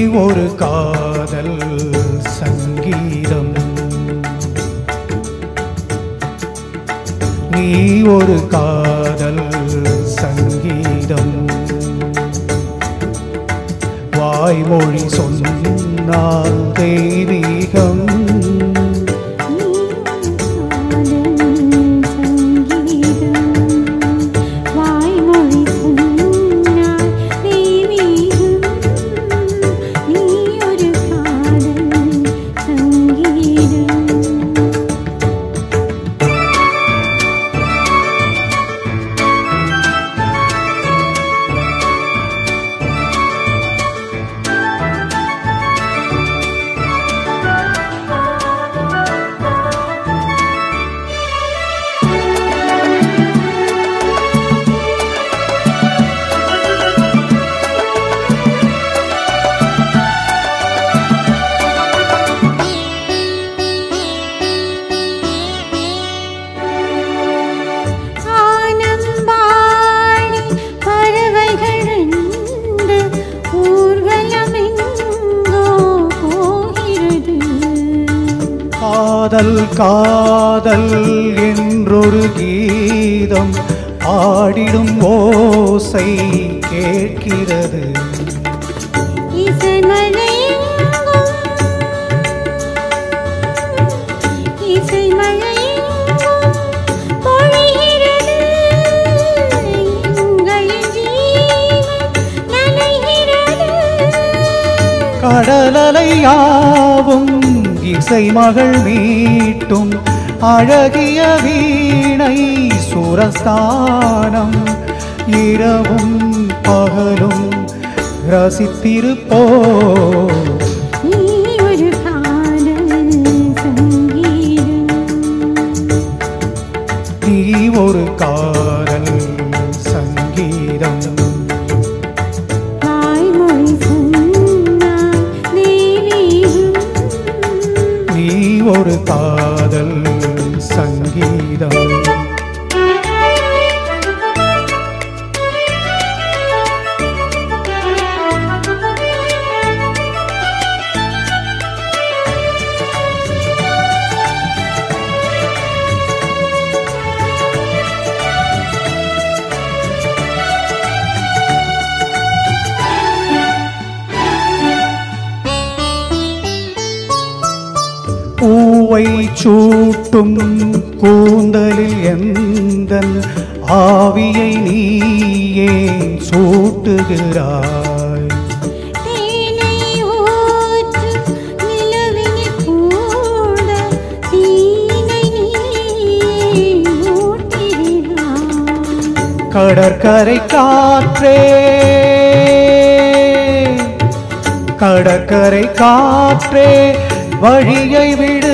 ஒரு காதல் சங்கீதம் நீ ஒரு காதல் சங்கீதம் வாய்மொழி சொன்னால் தெய்வீகம் வாய்மொழி சொன்னால் தெய்வீகம் நீ ஒரு காதல் சங்கீதம் ஆனம்பாடி பறவைகள் ரெண்டு ஊர்வலமெங்கோ போகிறது காதல் காதல் என்றொரு கீதம் ஆடிடும் ஓசை கேட்கிறது இசைமழை எங்கும் இசைமழை எங்கும் பொழிகிறது எங்களின் ஜீவன் நனைகிறது கடலலையாவும் இசை மகள் மீட்டும் அழகிய வீணை சுரஸ்தானம் இரவும் பகலும் ரசித்திருப்போ நீ ஒரு காதல் சங்கீதம் நீ ஒரு காதல் சங்கீதம் வாய்மொழி சொன்னால் தெய்வீகம் நீ ஒரு காதல் சங்கீதம் பூவை சூட்டும் கூந்தலில் எந்தன் ஆவியை நீயே சூட்டுகிறாய் தேனை ஊற்றும் நிலவினில் கூட தீனை நீயே ஊட்டுகிறாய். கடற்கரை காற்றே கடற்கரை காற்றே வழியை விடு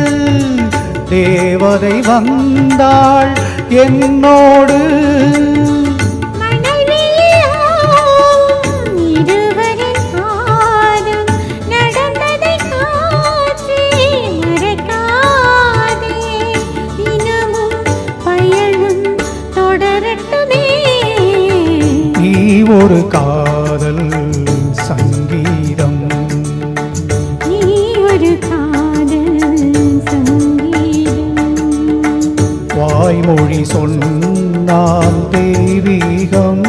தேவதை வந்தாள் என்னோடு மணல் வெளியாகும் இருவரின் காதும் நடந்ததை காற்றே மறக்காதே. தினமும் பயணம் தொடரட்டுமே நீ ஒரு காதல் சங்கீதம் நீ ஒரு காதல் சங்கீதம் வாய்மொழி சொன்னால் தெய்வீகம்